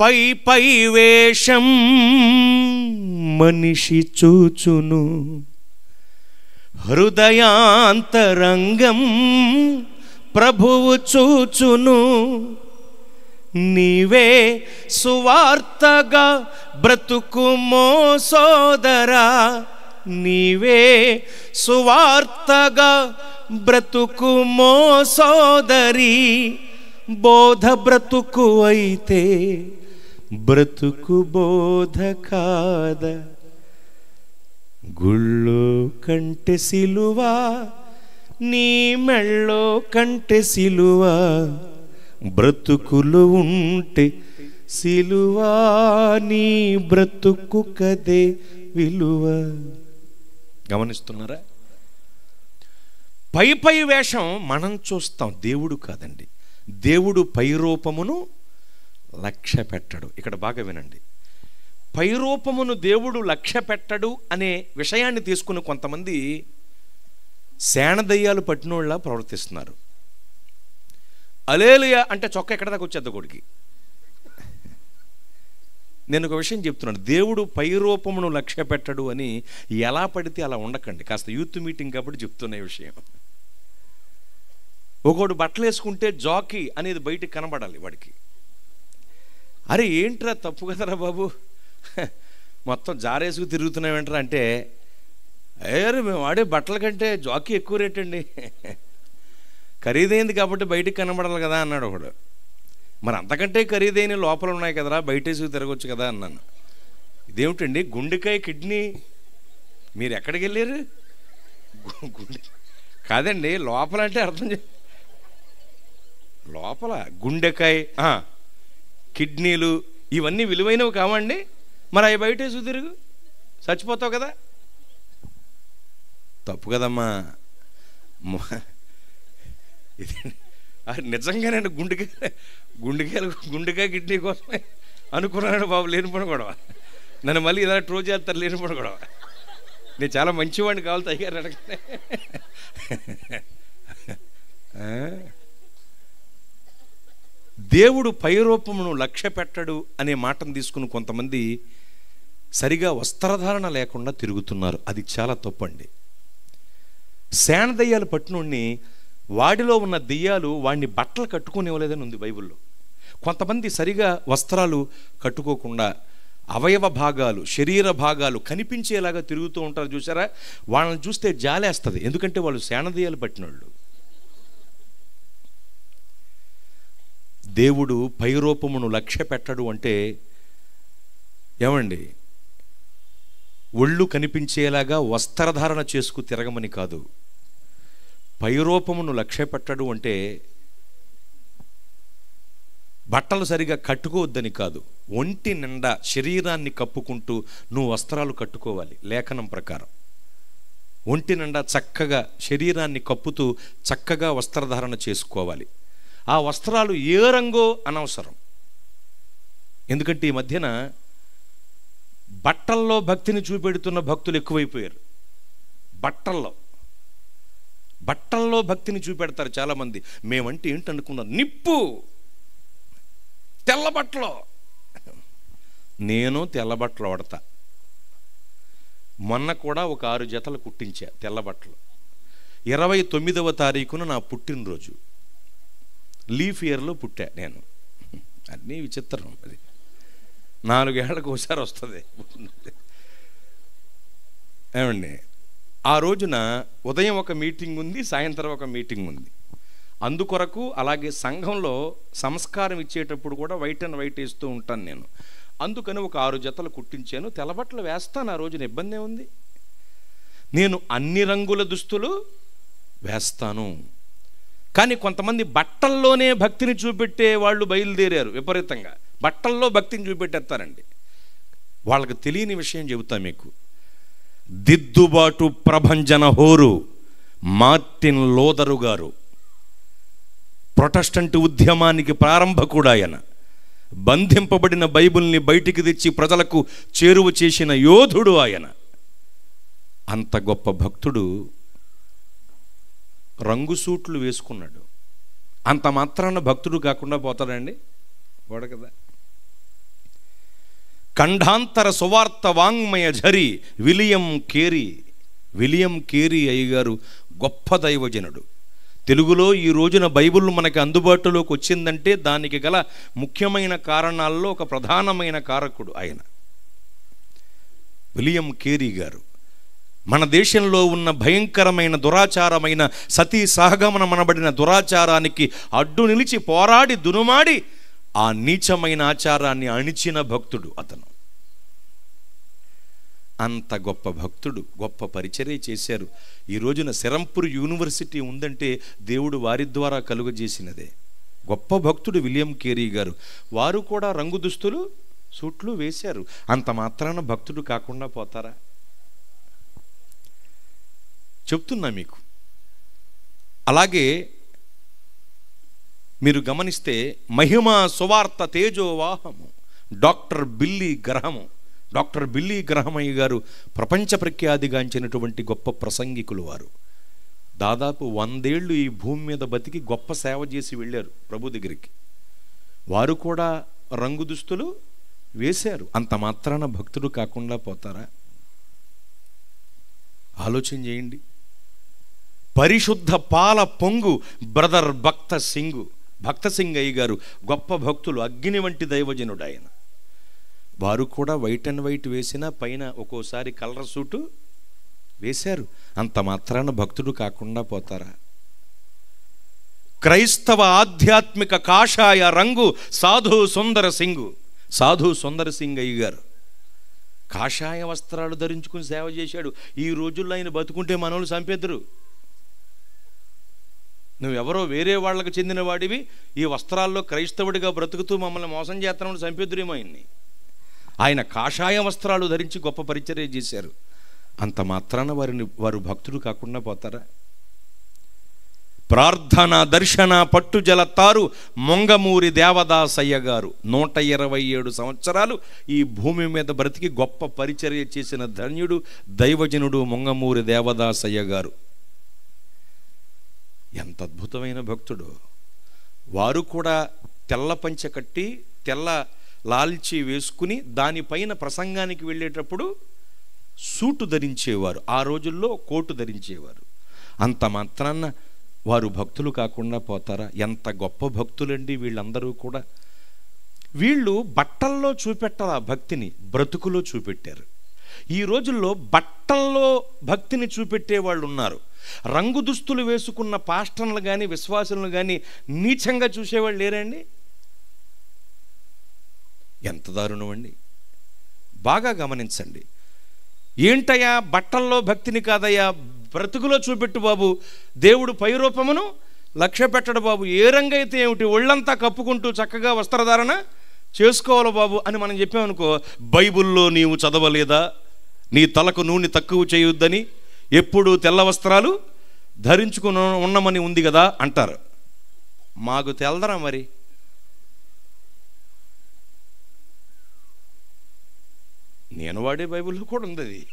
పై పై వేషం మనిషి చూచును హృదయాంతరంగం ప్రభువు చూచును నీవే సువార్తగా బ్రతుకుమో సోదరా నీవే సువార్తగా బ్రతుకుమో సోదరి బోధ బ్రతుకు అయితే బ్రతుకు బోధ కాద గుళ్ళో కంటె సిలువా నీ మెళ్ళో కంటె సిలువా బ్రతుకులు ఉంటే సిలువా నీ బ్రతుకు కదే విలువ గమనిస్తున్నారా పై పై వేషం మనం చూస్తాం దేవుడు కాదండి దేవుడు పై రూపమును లక్ష్య పెట్టడు ఇక్కడ బాగా వినండి పై రూపమును దేవుడు లక్ష్య పెట్టడు అనే విషయాన్ని తీసుకుని కొంతమంది సేనదయ్యాలు పట్టినోళ్ళ ప్రవర్తిస్తున్నారు అలేలుయ అంటే చొక్క ఎక్కడ దాకా వచ్చేద్ద కొడికి నేను ఒక విషయం చెప్తున్నాను దేవుడు పై రూపమును లక్ష్య పెట్టడు అని ఎలా పడితే అలా ఉండకండి కాస్త యూత్ మీటింగ్ కాబట్టి చెప్తున్న ఈ విషయం ఒకడు బట్టలు వేసుకుంటే జాకీ అనేది బయటికి కనబడాలి వాడికి అరే ఏంట్రా తప్పు కదరా బాబు మొత్తం జారేసుకు తిరుగుతున్నామేంట్రా అంటే అయ్యారు మేము వాడే బట్టల కంటే జాకీ ఎక్కువ రేట్ అండి ఖరీదైంది కాబట్టి బయటికి కనబడాలి కదా అన్నాడు ఒకడు మరి అంతకంటే ఖరీదైన లోపల ఉన్నాయి కదరా బయటేసుకు తిరగొచ్చు కదా అన్నాను ఇదేమిటండి గుండెకాయ కిడ్నీ మీరు ఎక్కడికి వెళ్ళారు గు- గుండె కాదండి లోపల అంటే అర్థం చే లోపల గుండెకాయ ఆ, కిడ్నీలు ఇవన్నీ విలువైనవి కావండి మరి అవి బయటేసుకు తిరుగు చచ్చిపోతావు కదా తప్పు కదమ్మా మ- ఇది అది నిజంగానే గుండెకాయ గుండెకాయలు గుండెకాయ కిడ్నీ కోసమే అనుకున్నాడు బాబు లేనిపోయిన గొడవ నన్ను మళ్ళీ ఇలా ట్రో చేస్తారు లేనిపోయిన గొడవ నేను చాలా మంచివాడిని కావాలి తగ్గారు అడగనే ఆ? దేవుడు పై రూపమును లక్ష్య పెట్టడు అనే మాటను తీసుకుని కొంతమంది సరిగా వస్త్రధారణ లేకుండా తిరుగుతున్నారు అది చాలా తప్పండి సేన దయ్యాలు పట్టినోడిని వాడిలో ఉన్న దెయ్యాలు వాడిని బట్టలు కట్టుకునివ్వలేదని ఉంది బైబిల్లో కొంతమంది సరిగా వస్త్రాలు కట్టుకోకుండా అవయవ భాగాలు శరీర భాగాలు కనిపించేలాగా తిరుగుతూ ఉంటారు చూసారా వాళ్ళని చూస్తే జాలేస్తుంది ఎందుకంటే వాళ్ళు సేనదయ్యాలు పట్టినోళ్ళు దేవుడు పైరూపమును లక్ష్య పెట్టడు అంటే ఏమండి ఒళ్ళు కనిపించేలాగా వస్త్రధారణ చేసుకు తిరగమని కాదు పైరూపమును లక్ష్య పెట్టడు అంటే బట్టలు సరిగా కట్టుకోవద్దని కాదు ఒంటి నిండా శరీరాన్ని కప్పుకుంటూ నువ్వు వస్త్రాలు కట్టుకోవాలి లేఖనం ప్రకారం ఒంటి నిండా చక్కగా శరీరాన్ని కప్పుతూ చక్కగా వస్త్రధారణ చేసుకోవాలి ఆ వస్త్రాలు ఏ రంగో అనవసరం ఎందుకంటే ఈ మధ్యన బట్టల్లో భక్తిని చూపెడుతున్న భక్తులు ఎక్కువైపోయారు బట్టల్లో బట్టల్లో భక్తిని చూపెడతారు చాలామంది మేమంటే ఏంటనుకున్నారు నిప్పు తెల్ల బట్టలు నేను తెల్ల బట్టలు వాడతా మొన్న కూడా ఒక ఆరు జతలు కుట్టించా తెల్ల బట్టలు ఇరవై తొమ్మిదవ తారీఖున నా పుట్టినరోజు లీఫ్ ఇయర్లో పుట్టా నేను అన్నీ విచిత్రం అది నాలుగేళ్లకు ఒకసారి వస్తుంది ఏమండి ఆ రోజున ఉదయం ఒక మీటింగ్ ఉంది సాయంత్రం ఒక మీటింగ్ ఉంది అందుకొరకు అలాగే సంఘంలో సంస్కారం ఇచ్చేటప్పుడు కూడా వైట్ అండ్ వైట్ వేస్తూ ఉంటాను నేను అందుకని ఒక ఆరు జతలు కుట్టించాను తెల్లబట్టలు వేస్తాను ఆ రోజున ఇబ్బంది ఉంది నేను అన్ని రంగుల దుస్తులు వేస్తాను కానీ కొంతమంది బట్టల్లోనే భక్తిని చూపెట్టే వాళ్ళు బయలుదేరారు విపరీతంగా బట్టల్లో భక్తిని చూపెట్టేస్తారండి వాళ్ళకి తెలియని విషయం చెబుతా మీకు దిద్దుబాటు ప్రభంజన హోరు మార్టిన్ లోదరు గారు ప్రొటెస్టంట్ ఉద్యమానికి ప్రారంభకుడు ఆయన బంధింపబడిన బైబిల్ని బయటికి తెచ్చి ప్రజలకు చేరువ చేసిన యోధుడు ఆయన అంత గొప్ప భక్తుడు రంగు సూట్లు వేసుకున్నాడు అంత మాత్రాన భక్తుడు కాకుండా పోతాడండి పోడు కదా ఖండాంతర సువార్త వాంగ్మయ ఝరి విలియం కేరీ విలియం కేరీ అయ్యగారు గొప్ప దైవజనుడు తెలుగులో ఈ రోజున బైబిల్ మనకి అందుబాటులోకి వచ్చిందంటే దానికి గల ముఖ్యమైన కారణాల్లో ఒక ప్రధానమైన కారకుడు ఆయన విలియం కేరీ గారు మన దేశంలో ఉన్న భయంకరమైన దురాచారమైన సతీ సహగమనమనబడిన దురాచారానికి అడ్డు నిలిచి పోరాడి దునుమాడి ఆ నీచమైన ఆచారాన్ని అణిచిన భక్తుడు అతను అంత గొప్ప భక్తుడు గొప్ప పరిచర్య చేశారు ఈ రోజున శరంపూర్ యూనివర్సిటీ ఉందంటే దేవుడు వారి ద్వారా కలుగజేసినదే గొప్ప భక్తుడు విలియం కేరీ గారు వారు కూడా రంగు దుస్తులు సూట్లు వేశారు అంత మాత్రాన భక్తుడు కాకుండా పోతారా చెప్తున్నా మీకు అలాగే మీరు గమనిస్తే మహిమ సువార్త తేజోవాహము doctor Billy Graham doctor Billy గ్రహమయ్య గారు ప్రపంచ ప్రఖ్యాతిగాంచినటువంటి గొప్ప ప్రసంగికులు వారు దాదాపు వందేళ్లు ఈ భూమి మీద బతికి గొప్ప సేవ చేసి వెళ్ళారు ప్రభు దగ్గరికి వారు కూడా రంగు దుస్తులు వేశారు అంత మాత్రాన భక్తుడు కాకుండా పోతారా ఆలోచన చేయండి పరిశుద్ధ పాల పొంగు బ్రదర్ భక్త సింగు భక్త సింగ్ అయ్య గారు గొప్ప భక్తులు అగ్ని వంటి దైవజనుడు ఆయన వారు కూడా వైట్ అండ్ వైట్ వేసిన పైన ఒక్కోసారి కలర్ సూటు వేశారు అంత మాత్రాన భక్తుడు కాకుండా పోతారా క్రైస్తవ ఆధ్యాత్మిక కాషాయ రంగు సాధు సుందర సింగు సాధు సుందర సింగ్ అయ్య గారు కాషాయ వస్త్రాలు ధరించుకుని సేవ చేశాడు ఈ రోజుల్లో ఆయన బతుకుంటే మనోళ్ళు చంపేద్దరు నువ్వెవరో వేరే వాళ్ళకి చెందిన వాడివి ఈ వస్త్రాల్లో క్రైస్తవుడిగా బ్రతుకుతూ మమ్మల్ని మోసం చేస్తున్నాడు చంపేద్దురేమో ఆయన్ని ఆయన కాషాయ వస్త్రాలు ధరించి గొప్ప పరిచర్య చేశారు అంత మాత్రాన వారిని వారు భక్తుడు కాకుండా పోతారా ప్రార్థన దర్శన పట్టుజల తారు మొంగమూరి దేవదాసయ్య గారు నూట ఇరవై ఏడు సంవత్సరాలు ఈ భూమి మీద బ్రతికి గొప్ప పరిచర్య చేసిన ధన్యుడు దైవజనుడు మొంగమూరి దేవదాసయ్య గారు ఎంత అద్భుతమైన భక్తుడు వారు కూడా తెల్ల పంచ కట్టి తెల్ల లాల్చి వేసుకుని దానిపైన ప్రసంగానికి వెళ్ళేటప్పుడు సూటు ధరించేవారు ఆ రోజుల్లో కోటు ధరించేవారు అంత మాత్రాన్న వారు భక్తులు కాకుండా పోతారా ఎంత గొప్ప భక్తులండి వీళ్ళందరూ కూడా వీళ్ళు బట్టల్లో చూపెట్టారు ఆ భక్తిని బ్రతుకులో చూపెట్టారు ఈ రోజుల్లో బట్టల్లో భక్తిని చూపెట్టే వాళ్ళు ఉన్నారు రంగు దుస్తులు వేసుకున్న పాస్టర్లు కానీ విశ్వాసులను కానీ నీచంగా చూసేవాళ్ళు లేరండి ఎంత దారుణం అండి బాగా గమనించండి ఏంటయ్యా బట్టల్లో భక్తిని కాదయ్యా బ్రతుకులో చూపెట్టు బాబు దేవుడు పైరూపమును లక్ష్య పెట్టడు బాబు ఏ రంగైతే ఏమిటి ఒళ్ళంతా కప్పుకుంటూ చక్కగా వస్త్రధారణ చేసుకోవాలి బాబు అని మనం చెప్పామనుకో బైబిల్లో నీవు చదవలేదా నీ తలకు నూనె తక్కువ చేయొద్దని ఎప్పుడు తెల్ల వస్త్రాలు ధరించుకుని ఉన్నమని ఉంది కదా అంటారు మాకు తెలదరా మరి నేను వాడే బైబిల్లో కూడా ఉంది అది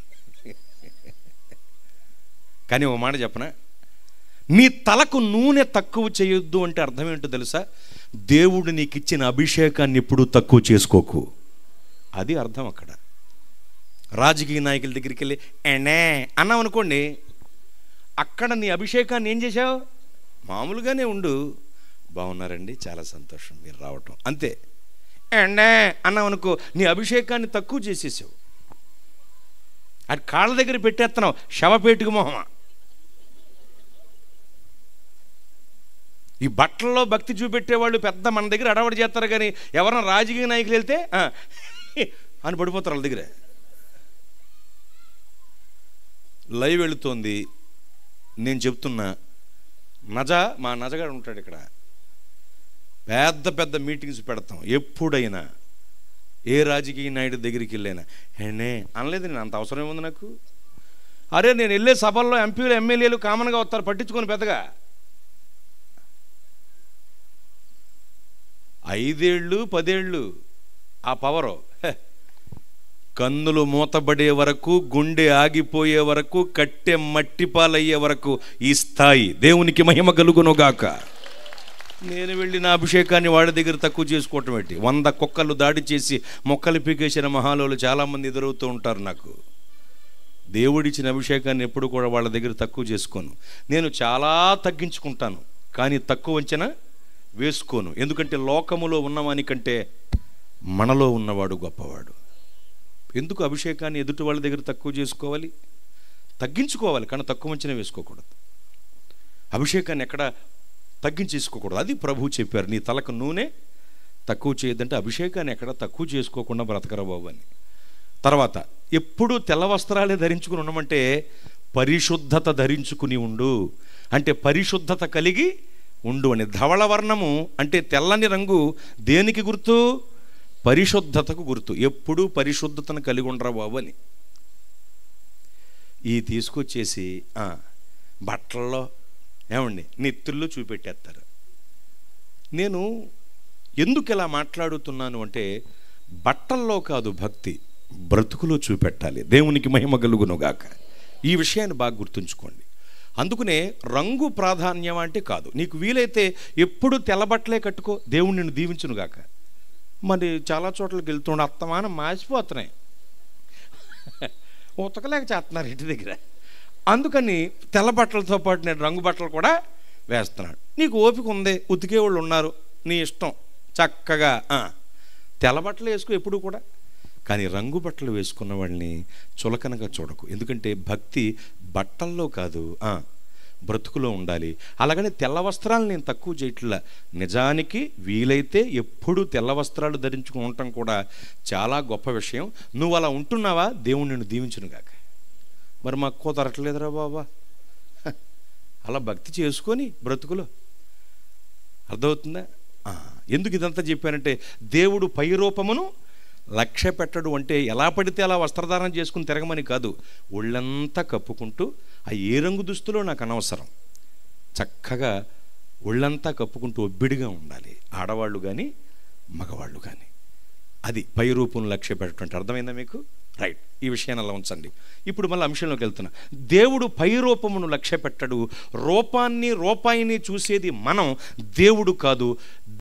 కానీ ఒక మాట చెప్పనా నీ తలకు నూనె తక్కువ చేయొద్దు అంటే అర్థం ఏంటో తెలుసా దేవుడు నీకు ఇచ్చిన అభిషేకాన్ని ఎప్పుడు తక్కువ చేసుకోకు అది అర్థం అక్కడ రాజకీయ నాయకుల దగ్గరికి వెళ్ళి ఎనే అన్నాం అనుకోండి అక్కడ నీ అభిషేకాన్ని ఏం చేశావు మామూలుగానే ఉండు బాగున్నారండి చాలా సంతోషం మీరు రావటం అంతే ఎండే అన్నాం అనుకో నీ అభిషేకాన్ని తక్కువ చేసేసావు అది కాళ్ళ దగ్గర పెట్టేస్తున్నావు శవపేటుకు మొహమా ఈ బట్టల్లో భక్తి చూపెట్టేవాళ్ళు పెద్ద మన దగ్గర అడవడి చేస్తారు కానీ ఎవరైనా రాజకీయ నాయకులు వెళ్తే "ఆ, అని పడిపోతారు వాళ్ళ దగ్గర లైవ్ వెళుతోంది నేను చెప్తున్నా నజ మా నజగాడు ఉంటాడు ఇక్కడ పెద్ద పెద్ద మీటింగ్స్ పెడతాం ఎప్పుడైనా ఏ రాజకీయ నాయుడు దగ్గరికి వెళ్ళైనా హేనే అనలేదు నేను అంత అవసరం ఏముంది నాకు అరే నేను వెళ్ళే సభల్లో ఎంపీలు ఎమ్మెల్యేలు కామన్గా వస్తారు పట్టించుకొని పెద్దగా ఐదేళ్ళు పదేళ్ళు ఆ పవరు హె. కన్నులు మూతబడే వరకు గుండె ఆగిపోయే వరకు కట్టె మట్టిపాలయ్యే వరకు ఈ స్థాయి దేవునికి మహిమ కలుగునుగాక నేను వెళ్ళి నా అభిషేకాన్ని వాడి దగ్గర తక్కువ చేసుకోవటం ఏంటి వంద కుక్కలు దాడి చేసి మొక్కలు పీకేసిన మహాలోలు చాలామంది ఎదురవుతూ ఉంటారు నాకు దేవుడిచ్చిన అభిషేకాన్ని ఎప్పుడు కూడా వాళ్ళ దగ్గర తక్కువ చేసుకోను నేను చాలా తగ్గించుకుంటాను కానీ తక్కువ అంచనా వేసుకోను ఎందుకంటే లోకములో ఉన్నవాని కంటే మనలో ఉన్నవాడు గొప్పవాడు ఎందుకు అభిషేకాన్ని ఎదుటి వాళ్ళ దగ్గర తక్కువ చేసుకోవాలి తగ్గించుకోవాలి కానీ తక్కువ అంచనా వేసుకోకూడదు అభిషేకాన్ని ఎక్కడ తగ్గించేసుకోకూడదు అది ప్రభు చెప్పారు నీ తలకు నూనె తక్కువ చేయొద్దంటే అభిషేకాన్ని ఎక్కడ తక్కువ చేసుకోకుండా బ్రతకరా బాబు అని తర్వాత ఎప్పుడు తెల్ల వస్త్రాలే ధరించుకుని ఉండమంటే పరిశుద్ధత ధరించుకుని ఉండు అంటే పరిశుద్ధత కలిగి ఉండు అని ధవళ వర్ణము అంటే తెల్లని రంగు దేనికి గుర్తు పరిశుద్ధతకు గుర్తు ఎప్పుడూ పరిశుద్ధతను కలిగి ఉండరా బాబు అని ఈ తీసుకొచ్చేసి ఆ, బట్టల్లో ఏమండి నెత్తుల్లో చూపెట్టేస్తారు నేను ఎందుకు ఇలా మాట్లాడుతున్నాను అంటే బట్టల్లో కాదు భక్తి బ్రతుకులో చూపెట్టాలి దేవునికి మహిమ కలుగునుగాక ఈ విషయాన్ని బాగా గుర్తుంచుకోండి అందుకనే రంగు ప్రాధాన్యం అంటే కాదు నీకు వీలైతే ఎప్పుడు తెల్లబట్టలే కట్టుకో దేవుడు నిన్ను దీవించునుగాక మరి చాలా చోట్లకి వెళ్తుండే అత్తమానం మాసిపోతున్నాయి ఉతకలేక చేస్తున్నారు ఇంటి దగ్గర అందుకని తెల్ల బట్టలతో పాటు నేను రంగు బట్టలు కూడా వేస్తున్నాడు నీకు ఓపిక ఉంది ఉతికే వాళ్ళు ఉన్నారు నీ ఇష్టం చక్కగా ఆ, తెల్ల బట్టలు వేసుకో ఎప్పుడు కూడా కానీ రంగు బట్టలు వేసుకున్న వాళ్ళని చులకనగా చూడకు ఎందుకంటే భక్తి బట్టల్లో కాదు ఆ, బ్రతుకులో ఉండాలి అలాగని తెల్ల వస్త్రాలు నేను తక్కువ చేయట్లా నిజానికి వీలైతే ఎప్పుడు తెల్ల వస్త్రాలు ధరించుకుని ఉండటం కూడా చాలా గొప్ప విషయం నువ్వు అలా ఉంటున్నావా దేవుడు నిన్ను దీవించును గాక మరి మాకు కుదరట్లేదురా బాబా హ, అలా భక్తి చేసుకొని బ్రతుకులో అర్థమవుతుందా ఆ, ఎందుకు ఇదంతా చెప్పానంటే దేవుడు పై రూపమును లక్ష్య పెట్టడు అంటే ఎలా పడితే అలా వస్త్రధారణ చేసుకుని తిరగమని కాదు ఒళ్ళంతా కప్పుకుంటూ ఆ ఏ రంగు దుస్తులో నాకు అనవసరం చక్కగా ఒళ్ళంతా కప్పుకుంటూ ఒబ్బిడిగా ఉండాలి ఆడవాళ్ళు కానీ మగవాళ్ళు కానీ అది పై రూపం లక్ష్య పెట్టడం అర్థమైందా మీకు రైట్ ఈ విషయాన్ని అలా ఉంచండి ఇప్పుడు మళ్ళీ అంశంలోకి వెళ్తున్నా దేవుడు పై రూపమును లక్ష్య పెట్టడు రూపాన్ని రూపాయిని చూసేది మనం దేవుడు కాదు